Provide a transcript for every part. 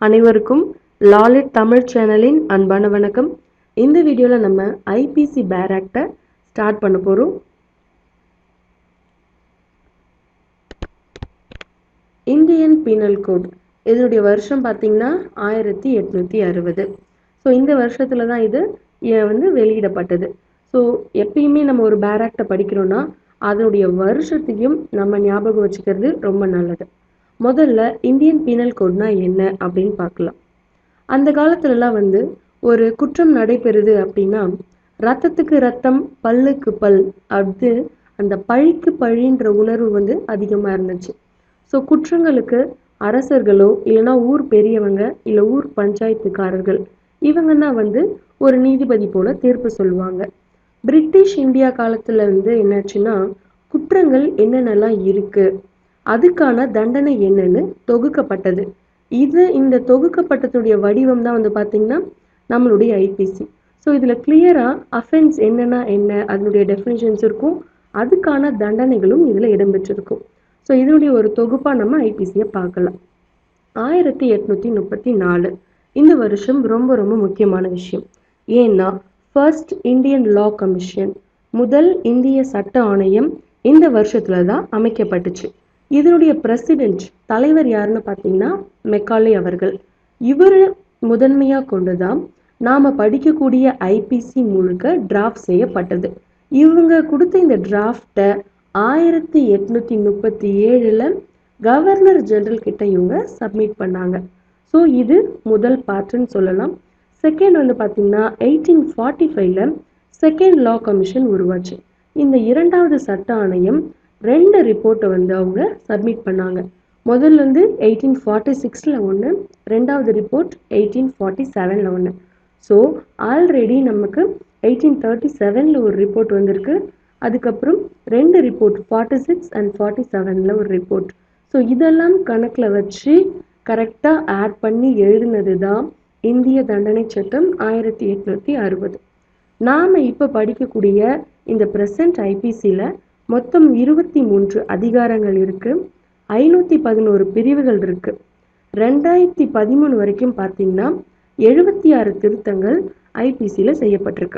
அனைவருக்கும் லாலிட் தமிழ் சேனலின் அன்பான வணக்கம் இந்த வீடியோவில் நம்ம ஐபிசி பேர் ஆக்டை ஸ்டார்ட் பண்ண போகிறோம் இந்தியன் பீனல் கோட் இதனுடைய வருஷம் பார்த்தீங்கன்னா ஆயிரத்தி எட்நூற்றி அறுபது ஸோ இந்த வருஷத்தில் தான் இது அஹ், வந்து வெளியிடப்பட்டது ஸோ எப்பயுமே நம்ம ஒரு பேர் ஆக்டை படிக்கிறோன்னா அதனுடைய வருஷத்தையும் நம்ம ஞாபகம் வச்சுக்கிறது ரொம்ப நல்லது முதல்ல இந்தியன் பீனல் கோட்னா என்ன அப்படின்னு பார்க்கலாம் அந்த காலத்துலலாம் வந்து ஒரு குற்றம் நடைபெறுது அப்படின்னா ரத்தத்துக்கு ரத்தம் பல்லுக்கு பல் அது அந்த பழிக்கு பழின்ற உணர்வு வந்து அதிகமாக இருந்துச்சு ஸோ குற்றங்களுக்கு அரசர்களோ இல்லைன்னா ஊர் பெரியவங்க இல்லை ஊர் பஞ்சாயத்துக்காரர்கள் இவங்கன்னா வந்து ஒரு நீதிபதி போல தீர்ப்பு சொல்லுவாங்க பிரிட்டிஷ் இந்தியா காலத்துல வந்து என்னாச்சுன்னா குற்றங்கள் என்னென்னலாம் இருக்கு அதுக்கான தண்டனை என்னன்னு தொகுக்கப்பட்டது இது இந்த தொகுக்கப்பட்டதுடைய வடிவம் தான் வந்து பார்த்தீங்கன்னா நம்மளுடைய ஐபிசி ஸோ இதில் கிளியராக அஃபென்ஸ் என்னன்னா என்ன அதனுடைய டெஃபினிஷன்ஸ் இருக்கும் அதுக்கான தண்டனைகளும் இதில் இடம்பெற்றிருக்கும் ஸோ இதனுடைய ஒரு தொகுப்பாக நம்ம ஐபிசியை பார்க்கலாம் ஆயிரத்தி எட்நூற்றி முப்பத்தி நாலு இந்த வருஷம் ரொம்ப ரொம்ப முக்கியமான விஷயம் ஏன்னா ஃபர்ஸ்ட் இந்தியன் லா கமிஷன் முதல் இந்திய சட்ட ஆணையம் இந்த வருஷத்துல தான் அமைக்கப்பட்டுச்சு இதனுடைய பிரசிடென்ட் தலைவர் யாருன்னு பார்த்தீங்கன்னா மெக்காலே அவர்கள் இவர் முதன்மையாக கொண்டு தான் நாம் படிக்கக்கூடிய ஐபிசி முழுக்க டிராஃப்ட் செய்யப்பட்டது இவங்க கொடுத்த இந்த டிராஃப்டை ஆயிரத்தி எட்நூத்தி முப்பத்தி ஏழில் கவர்னர் ஜெனரல் கிட்ட இவங்க சப்மிட் பண்ணாங்க ஸோ இது முதல் பார்ட்டுன்னு சொல்லலாம் செகண்ட் வந்து பார்த்தீங்கன்னா எயிட்டீன் ஃபார்ட்டி ஃபைவ்ல செகண்ட் லா கமிஷன் உருவாச்சு இந்த இரண்டாவது சட்ட ஆணையம் ரெண்டு ரிப்போர்ட்டை வந்து அவங்க சப்மிட் பண்ணாங்க முதல்ல வந்து எயிட்டீன் ஃபார்ட்டி சிக்ஸில் ஒன்று ரெண்டாவது ரிப்போர்ட் எயிட்டீன் ஃபார்ட்டி செவனில் ஒன்று ஸோ ஆல்ரெடி நமக்கு எயிட்டீன் தேர்ட்டி செவனில் ஒரு ரிப்போர்ட் வந்திருக்கு அதுக்கப்புறம் ரெண்டு report forty six and forty செவனில் ஒரு ரிப்போர்ட் ஸோ இதெல்லாம் கணக்கில் வச்சு கரெக்டாக ஆட் பண்ணி எழுதினது தான் இந்திய தண்டனை சட்டம் ஆயிரத்தி எட்நூற்றி அறுபது நாம் இப்போ படிக்கக்கூடிய இந்த ப்ரெசன்ட் ஐபிசியில் மொத்தம் இருபத்தி மூன்று அதிகாரங்கள் இருக்கு ஐநூற்றி பதினோரு பிரிவுகள் இருக்கு ரெண்டாயிரத்தி பதிமூணு வரைக்கும் பார்த்தீங்கன்னா எழுபத்தி ஆறு திருத்தங்கள் ஐபிசியில் செய்யப்பட்டிருக்கு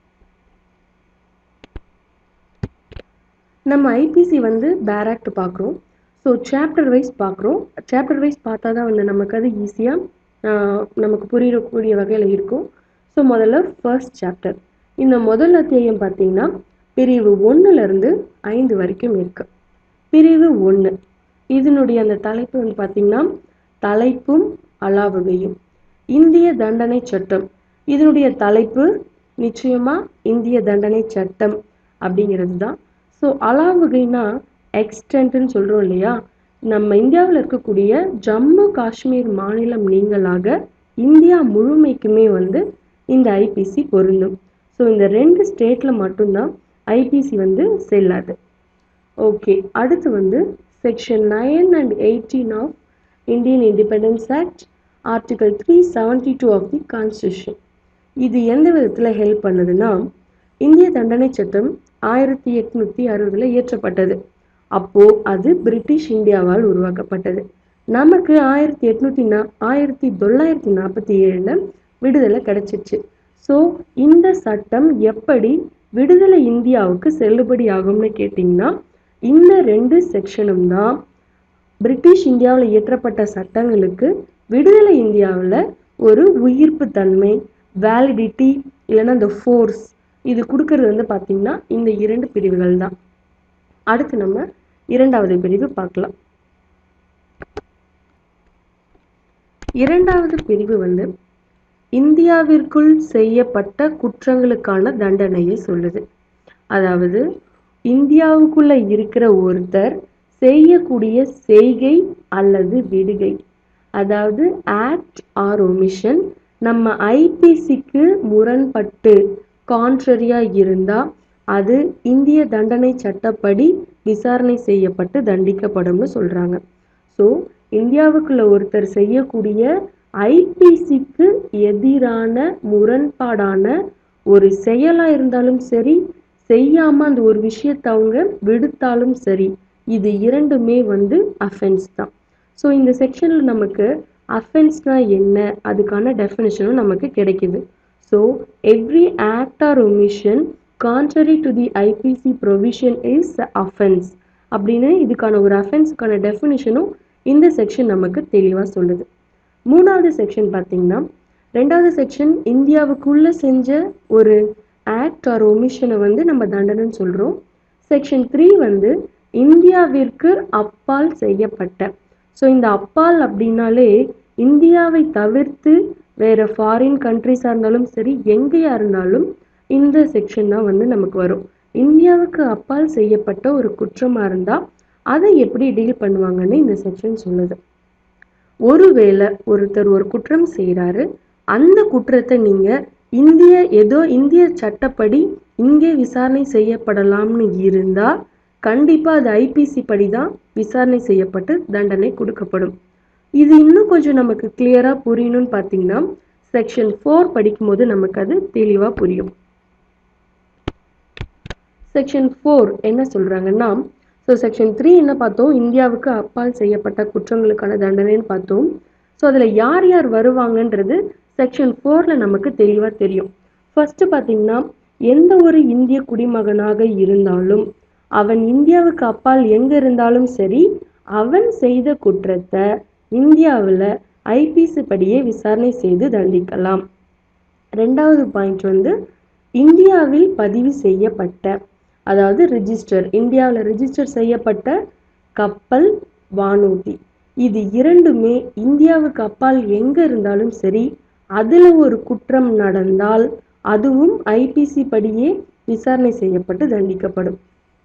நம்ம ஐபிசி வந்து பேராக்ட் பார்க்குறோம் ஸோ சாப்டர் வைஸ் பார்க்குறோம் சாப்டர் வைஸ் பார்த்தா தான் வந்து நமக்கு அது ஈஸியாக நமக்கு புரியக்கூடிய வகையில் இருக்கும் ஸோ முதல்ல ஃபர்ஸ்ட் சாப்டர் இந்த முதல் அத்தியாயம் பார்த்தீங்கன்னா பிரிவு ஒன்றுலேருந்து ஐந்து வரைக்கும் இருக்கு பிரிவு ஒன்று இதனுடைய அந்த தலைப்பு வந்து பார்த்தீங்கன்னா தலைப்பும் அலாவுகையும் இந்திய தண்டனை சட்டம் இதனுடைய தலைப்பு நிச்சயமா இந்திய தண்டனை சட்டம் அப்படிங்கிறது தான் ஸோ அலாவுகைனா எக்ஸ்டென்ட்னு சொல்கிறோம் இல்லையா நம்ம இந்தியாவில் இருக்கக்கூடிய ஜம்மு காஷ்மீர் மாநிலம் நீங்களாக இந்தியா முழுமைக்குமே வந்து இந்த ஐபிசி பொருந்தும் ஸோ இந்த ரெண்டு ஸ்டேட்டில் மட்டும்தான் ஐபிசி வந்து செல்லாது ஓகே அடுத்து வந்து section nine and eighteen of Indian independence act article three seventy two of the constitution இது எந்த விதத்தில் ஹெல்ப் பண்ணுதுன்னா இந்திய தண்டனை சட்டம் ஆயிரத்தி எட்நூத்தி அறுபதுல இயற்றப்பட்டது அப்போ அது பிரிட்டிஷ் இந்தியாவால் உருவாக்கப்பட்டது நமக்கு ஆயிரத்தி எட்நூத்தி நா ஆயிரத்தி தொள்ளாயிரத்தி நாற்பத்தி ஏழுல விடுதலை கிடைச்சிச்சு ஸோ இந்த சட்டம் எப்படி விடுதலை இந்தியாவுக்கு செல்லுபடி ஆகும்னு கேட்டிங்கன்னா இந்த ரெண்டு செக்ஷனும் தான் பிரிட்டிஷ் இந்தியாவில் இயற்றப்பட்ட சட்டங்களுக்கு விடுதலை இந்தியாவில் ஒரு உயிர்ப்பு தன்மை வேலிடிட்டி இல்லைன்னா இந்த ஃபோர்ஸ் இது கொடுக்கறது வந்து பார்த்தீங்கன்னா இந்த இரண்டு பிரிவுகள் தான் அடுத்து நம்ம இரண்டாவது பிரிவு பார்க்கலாம் இரண்டாவது பிரிவு வந்து இந்தியாவிற்குள் செய்யப்பட்ட குற்றங்களுக்கான தண்டனையை சொல்லுது அதாவது இந்தியாவுக்குள்ள இருக்கிற ஒருத்தர் செய்யக்கூடிய செய்கை அல்லது விடுகை அதாவது ஆக்ட் ஆர் ஒமிஷன் நம்ம ஐபிசிக்கு முரண்பட்டு கான்ட்ரரியா இருந்தா அது இந்திய தண்டனை சட்டப்படி விசாரணை செய்யப்பட்டு தண்டிக்கப்படும்னு சொல்றாங்க ஸோ இந்தியாவுக்குள்ள ஒருத்தர் செய்யக்கூடிய ஐபிசிக்கு எதிரான முரண்பாடான ஒரு செயலா இருந்தாலும் சரி செய்யாம அந்த ஒரு விஷயத்தை அவங்க விடுத்தாலும் சரி இது இரண்டுமே வந்து அஃபென்ஸ் தான் ஸோ இந்த செக்ஷனில் நமக்கு அஃபென்ஸ்னா என்ன அதுக்கான டெஃபினிஷனும் நமக்கு கிடைக்குது so every act or omission contrary to the IPC provision is offence அப்படின்னு இதுக்கான ஒரு அஃபென்ஸுக்கான டெஃபினிஷனும் இந்த செக்ஷன் நமக்கு தெளிவாக சொல்லுது மூணாவது செக்ஷன் பார்த்தீங்கன்னா ரெண்டாவது செக்ஷன் இந்தியாவுக்குள்ளே செஞ்ச ஒரு ஆக்ட் ஆர் ஒமிஷனை வந்து நம்ம தண்டனைன்னு சொல்கிறோம் செக்ஷன் த்ரீ வந்து இந்தியாவிற்கு அப்பால் செய்யப்பட்ட ஸோ இந்த அப்பால் அப்படின்னாலே இந்தியாவை தவிர்த்து வேற ஃபாரின் கண்ட்ரிஸாக இருந்தாலும் சரி எங்கேயா இருந்தாலும் இந்த செக்ஷன் தான் வந்து நமக்கு வரும் இந்தியாவுக்கு அப்பால் செய்யப்பட்ட ஒரு குற்றமாக இருந்தால் அதை எப்படி டீல் பண்ணுவாங்கன்னு இந்த செக்ஷன் சொல்லுது ஒருவேளை ஒருத்தர் ஒரு குற்றம் செய்கிறாரு அந்த குற்றத்தை நீங்கள் இந்திய ஏதோ இந்திய சட்டப்படி இங்கே விசாரணை செய்யப்படலாம்னு இருந்தால் கண்டிப்பாக அது ஐபிசி படி தான் விசாரணை செய்யப்பட்டு தண்டனை கொடுக்கப்படும் இது இன்னும் கொஞ்சம் நமக்கு கிளியராக புரியணும்னு பார்த்தீங்கன்னா செக்ஷன் ஃபோர் படிக்கும்போது நமக்கு அது தெளிவாக புரியும் செக்ஷன் ஃபோர் என்ன சொல்கிறாங்கன்னா ஸோ செக்ஷன் த்ரீ என்ன பார்த்தோம் இந்தியாவுக்கு அப்பால் செய்யப்பட்ட குற்றங்களுக்கான தண்டனைன்னு பார்த்தோம் ஸோ அதில் யார் யார் வருவாங்கன்றது செக்ஷன் ஃபோரில் நமக்கு தெளிவாக தெரியும் ஃபர்ஸ்ட் பார்த்தீங்கன்னா எந்த ஒரு இந்திய குடிமகனாக இருந்தாலும் அவன் இந்தியாவுக்கு அப்பால் எங்கே இருந்தாலும் சரி அவன் செய்த குற்றத்தை இந்தியாவில் ஐபிசி படியே விசாரணை செய்து தண்டிக்கலாம் ரெண்டாவது பாயிண்ட் வந்து இந்தியாவில் பதிவு செய்யப்பட்ட அதாவது ரிஜிஸ்டர் இந்தியாவில் ரிஜிஸ்டர் செய்யப்பட்ட கப்பல் வானூர்தி இது இரண்டுமே இந்தியாவுக்கு அப்பால் எங்கே இருந்தாலும் சரி அதில் ஒரு குற்றம் நடந்தால் அதுவும் ஐபிசி படியே விசாரணை செய்யப்பட்டு தண்டிக்கப்படும்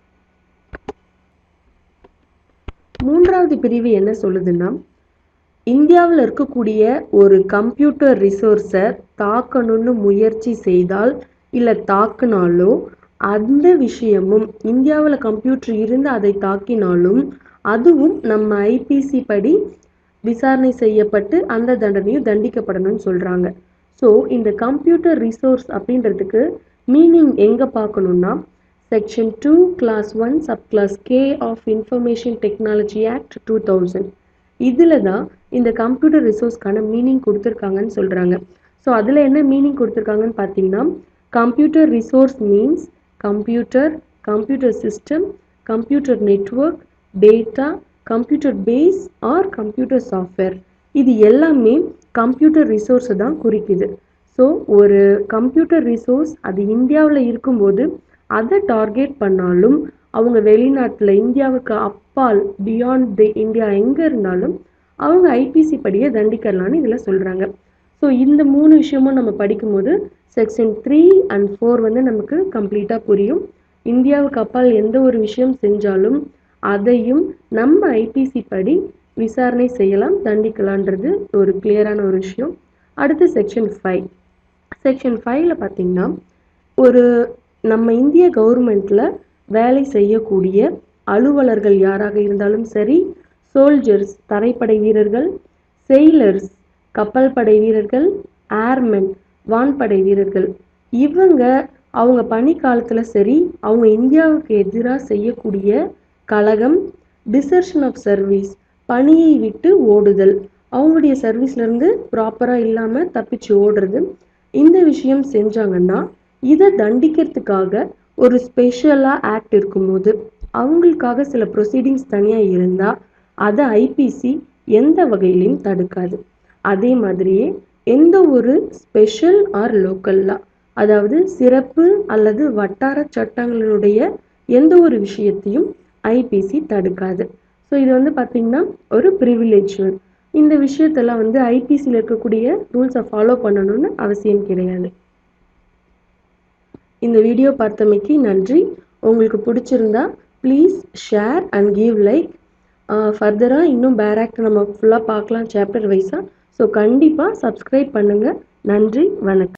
மூன்றாவது பிரிவு என்ன சொல்லுதுன்னா இந்தியாவில் இருக்கக்கூடிய ஒரு கம்ப்யூட்டர் ரிசோர்ஸை தாக்கணும்னு முயற்சி செய்தால் இல்லை தாக்குனாலோ அந்த விஷயமும் இந்தியாவில் கம்ப்யூட்டர் இருந்து அதை தாக்கினாலும் அதுவும் நம்ம ஐபிசி படி விசாரணை செய்யப்பட்டு அந்த தண்டனையும் தண்டிக்கப்படணும்னு சொல்கிறாங்க ஸோ இந்த கம்ப்யூட்டர் ரிசோர்ஸ் அப்படின்றதுக்கு மீனிங் எங்கே பார்க்கணுன்னா section two class one sub clause K of information technology act two thousand இதில் தான் இந்த கம்ப்யூட்டர் ரிசோர்ஸ்க்கான மீனிங் கொடுத்துருக்காங்கன்னு சொல்கிறாங்க ஸோ அதில் என்ன மீனிங் கொடுத்துருக்காங்கன்னு பார்த்தீங்கன்னா computer resource means computer computer system computer network data computer base or computer software இது எல்லாமே கம்ப்யூட்டர் ரிசோர்ஸை தான் குறிக்குது ஸோ ஒரு கம்ப்யூட்டர் ரிசோர்ஸ் அது இந்தியாவில் இருக்கும்போது அதை டார்கெட் பண்ணாலும் அவங்க வெளிநாட்டில் இந்தியாவுக்கு அப்பால் பியாண்ட் தி இந்தியா எங்கே இருந்தாலும் அவங்க ஐபிசி படியை தண்டிக்கலான்னு இதில் சொல்கிறாங்க ஸோ இந்த மூணு விஷயமும் நம்ம படிக்கும்போது செக்ஷன் த்ரீ அண்ட் ஃபோர் வந்து நமக்கு கம்ப்ளீட்டாக புரியும் இந்தியாவுக்கு அப்பால் எந்த ஒரு விஷயம் செஞ்சாலும் அதையும் நம்ம ஐபிசி படி விசாரணை செய்யலாம் தண்டிக்கலான்றது ஒரு கிளியரான ஒரு விஷயம் அடுத்து செக்ஷன் ஃபைவ் செக்ஷன் ஃபைவ்ல பார்த்தீங்கன்னா ஒரு நம்ம இந்திய கவர்மெண்ட்டில் வேலை செய்யக்கூடிய அலுவலர்கள் யாராக இருந்தாலும் சரி சோல்ஜர்ஸ் தரைப்படை வீரர்கள் செயிலர்ஸ் கப்பல் படை வீரர்கள் ஏர்மென் வான்படை வீரர்கள் இவங்க அவங்க பணி காலத்தில் சரி அவங்க இந்தியாவுக்கு எதிராக செய்யக்கூடிய கழகம் டிசர்ஷன் ஆஃப் சர்வீஸ் பணியை விட்டு ஓடுதல் அவங்களுடைய சர்வீஸ்லேருந்து ப்ராப்பராக இல்லாமல் தப்பிச்சு ஓடுறது இந்த விஷயம் செஞ்சாங்கன்னா இதை தண்டிக்கிறதுக்காக ஒரு ஸ்பெஷலாக ஆக்ட் இருக்கும்போது அவங்களுக்காக சில ப்ரொசீடிங்ஸ் தனியாக இருந்தால் அதை ஐபிசி எந்த வகையிலையும் தடுக்காது அதே மாதிரியே எந்த ஒரு ஸ்பெஷல் ஆர் லோக்கல்லா அதாவது சிறப்பு அல்லது வட்டார சட்டங்களினுடைய எந்த ஒரு விஷயத்தையும் ஐபிசி தடுக்காது ஸோ இது வந்து பார்த்திங்கன்னா ஒரு ப்ரிவிலேஜ் இந்த விஷயத்தெல்லாம் வந்து ஐபிசியில் இருக்கக்கூடிய ரூல்ஸை ஃபாலோ பண்ணணும்னு அவசியம் கிடையாது இந்த வீடியோ பார்த்தமைக்கு நன்றி உங்களுக்கு பிடிச்சிருந்தா please share and give like ஃபர்தராக இன்னும் பேராக்ட் நம்ம ஃபுல்லாக பார்க்கலாம் சாப்டர் வைஸாக ஸோ கண்டிப்பாக சப்ஸ்கிரைப் பண்ணுங்கள் நன்றி வணக்கம்